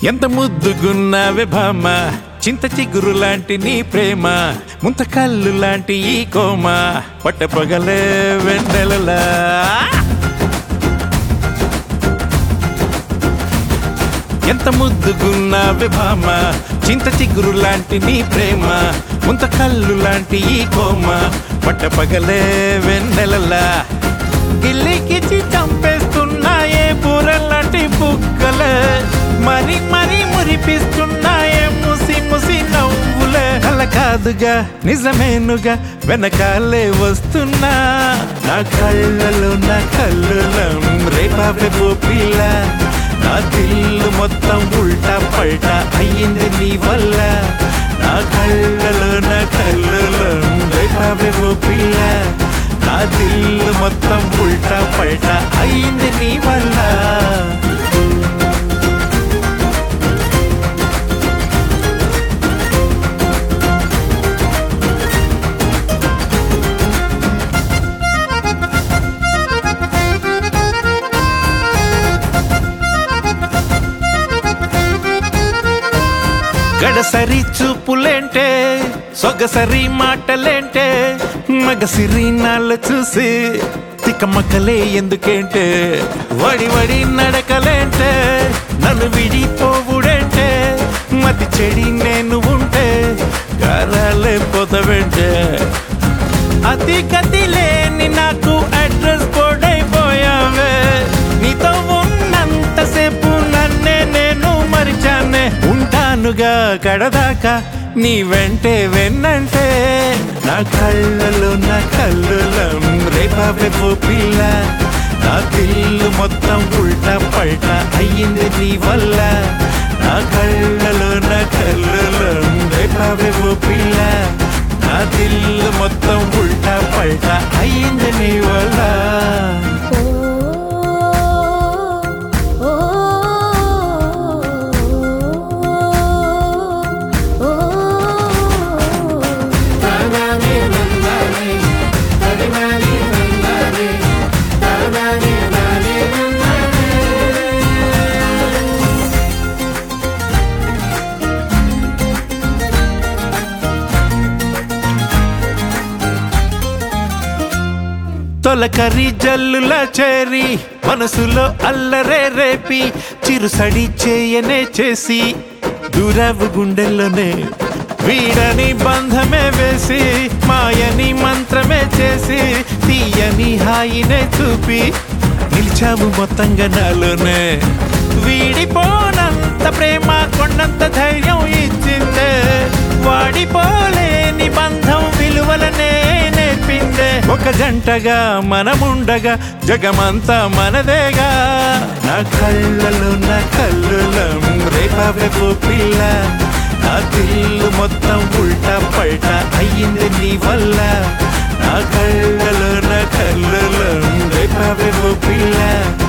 ఎంత ముద్దుగున్నావే భామ చింత చిగురు లాంటి నీ ప్రేమ ముంత కళ్ళు లాంటి ఈ కోమ పట్ట పగలే వెన్నెలలా ఎంత ముద్దుగున్నావే భామ చింత చిగురు లాంటి నీ ప్రేమ ముంత కళ్ళు లాంటి ఈ కోమ పట్ట పగలే వెన్నెలలా గిల్లికిచి చంపేస్తున్నాయే బూరలాంటి బుక్కలే మరి మరి మురిపిస్తున్నాయే ముసి ముసి నవ్వులే అల కాదుగా నిజమేనుగా వెనకాలే వస్తున్నా నా కళ్ళలో నా కళ్ళలో రేపావే పిల్ల నా దిల్లు మొత్తం ఉల్టా పల్టా అయ్యింది నీ వల్ల నా కళ్ళలో నా కళ్ళలో రేపావే పిల్ల నా దిల్లు మొత్తం ఉల్టా పల్టా అయింది నీ వల్ల గడసరి చూపులేంటే సొగసరి మాటలేంటే మగసిరి నాళ్ళు చూసి తికమకలే ఎందుకేంటే వడి వడి నడకలేంటే నన్ను విడిపోవుడేంటే మతి చెడి నేను ఉంటే గారాలే పోతవేంటే అతి గతి లేని నాకు అడ్రస్ అయిపోయావే నీతో ఉన్నంతసేపు నన్నే నేను మరిచానే ఉంటానుగా కడదాకా నీ వెంటే వెన్నంటే నా కళ్ళలో నా కళ్ళలో రేపావే పిల్ల నా దిల్లు మొత్తం ఉల్టా పల్టా అయ్యింది నీ వల్ల నా కళ్ళలో నా కళ్ళలో రేపావే పిల్ల నా దిల్లు మొత్తం ఉల్టా పల్టా అయ్యింది నీ వల్ల ఓ ఓ తొలకరి జల్లుల చేరి మనసులో అల్లరే రేపి చిరుసడి చేయనే చేసి దూరావు గుండెల్లోనే వీడని బంధమే వేసి మాయని మంత్రమే చేసి తీయని హాయినే చూపి నిలిచావు మొత్తంగా నాలోనే వీడిపోనంత ప్రేమ కొండంత ధైర్యం ఇచ్చిందే వాడిపోలేని బంధం విలువలనే నేర్పిందే ఒక జంటగా మనముండగా జగమంతా మనదేగా నా కళ్ళలో నా కళ్ళలో రేపావే పిల్ల నా దిల్లు మొత్తం ఉల్టా పల్టా అయ్యింది నీ వల్ల నా కళ్ళలో నా కళ్ళలో రేపావే పిల్ల